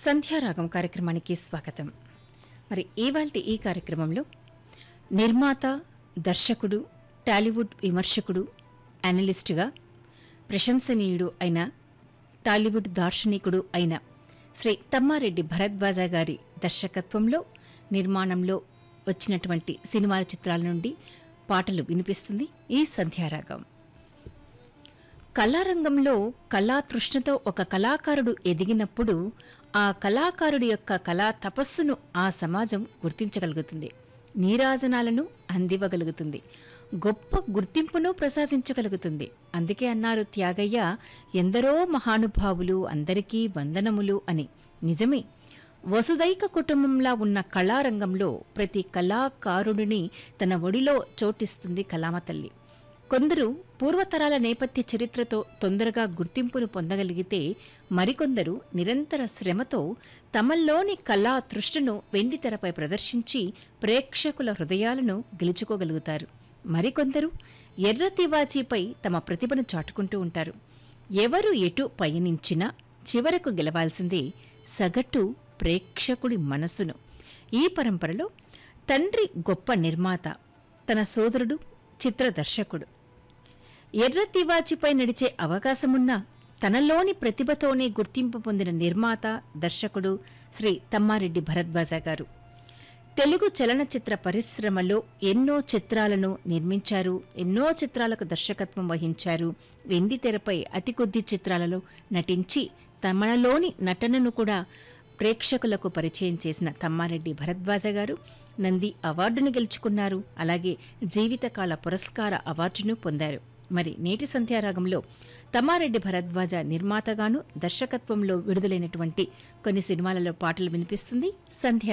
సంధ్యారాగం కార్యక్రమానికి స్వాగతం మరి ఇవాల్టి ఈ కార్యక్రమంలో నిర్మాత దర్శకుడు టాలీవుడ్ విమర్శకుడు అనలిస్టుగా ప్రశంసనీయుడు అయిన టాలీవుడ్ దార్శనికుడు అయిన శ్రీ తమ్మారెడ్డి భరద్వాజ గారి దర్శకత్వంలో నిర్మాణంలో వచ్చినటువంటి సినిమాల చిత్రాల నుండి పాటలు వినిపిస్తుంది ఈ సంధ్యారాగం కళారంగంలో కళాతృష్ణతో ఒక కళాకారుడు ఎదిగినప్పుడు ఆ కళాకారుడి యొక్క కళా తపస్సును ఆ సమాజం గుర్తించగలుగుతుంది నీరాజనాలను అందివ్వగలుగుతుంది గొప్ప గుర్తింపును ప్రసాదించగలుగుతుంది అందుకే అన్నారు త్యాగయ్య ఎందరో మహానుభావులు అందరికీ వందనములు అని నిజమే వసుదైక కుటుంబంలా ఉన్న కళారంగంలో ప్రతి కళాకారుడిని తన ఒడిలో చోటిస్తుంది కళామ తల్లి కొందరు పూర్వతరాల నేపథ్య చరిత్రతో తొందరగా గుర్తింపును పొందగలిగితే మరికొందరు నిరంతర శ్రమతో తమల్లోని కళా తృష్ణను వెండితెరపై ప్రదర్శించి ప్రేక్షకుల హృదయాలను గెలుచుకోగలుగుతారు మరికొందరు ఎర్ర తివాచీపై తమ ప్రతిభను చాటుకుంటూ ఉంటారు ఎవరు ఎటు పయనించినా చివరకు గెలవాల్సిందే సగటు ప్రేక్షకుడి మనస్సును ఈ పరంపరలో తండ్రి గొప్ప నిర్మాత తన సోదరుడు చిత్ర దర్శకుడు ఎర్ర తివాచిపై నడిచే అవకాశమున్నా తనలోని ప్రతిభతోనే గుర్తింపు పొందిన నిర్మాత దర్శకుడు శ్రీ తమ్మారెడ్డి భరద్వాజ గారు తెలుగు చలనచిత్ర పరిశ్రమలో ఎన్నో చిత్రాలను నిర్మించారు ఎన్నో చిత్రాలకు దర్శకత్వం వహించారు వెండి తెరపై అతి కొద్ది చిత్రాలలో నటించి తమలోని నటనను కూడా ప్రేక్షకులకు పరిచయం చేసిన తమ్మారెడ్డి భరద్వాజ గారు నంది అవార్డును గెలుచుకున్నారు అలాగే జీవితకాల పురస్కార అవార్డును పొందారు మరి నేటి సంధ్యారాగంలో తమ్మారెడ్డి భరద్వాజ నిర్మాతగాను దర్శకత్వంలో విడుదలైనటువంటి కొన్ని సినిమాలలో పాటలు వినిపిస్తుంది సంధ్యా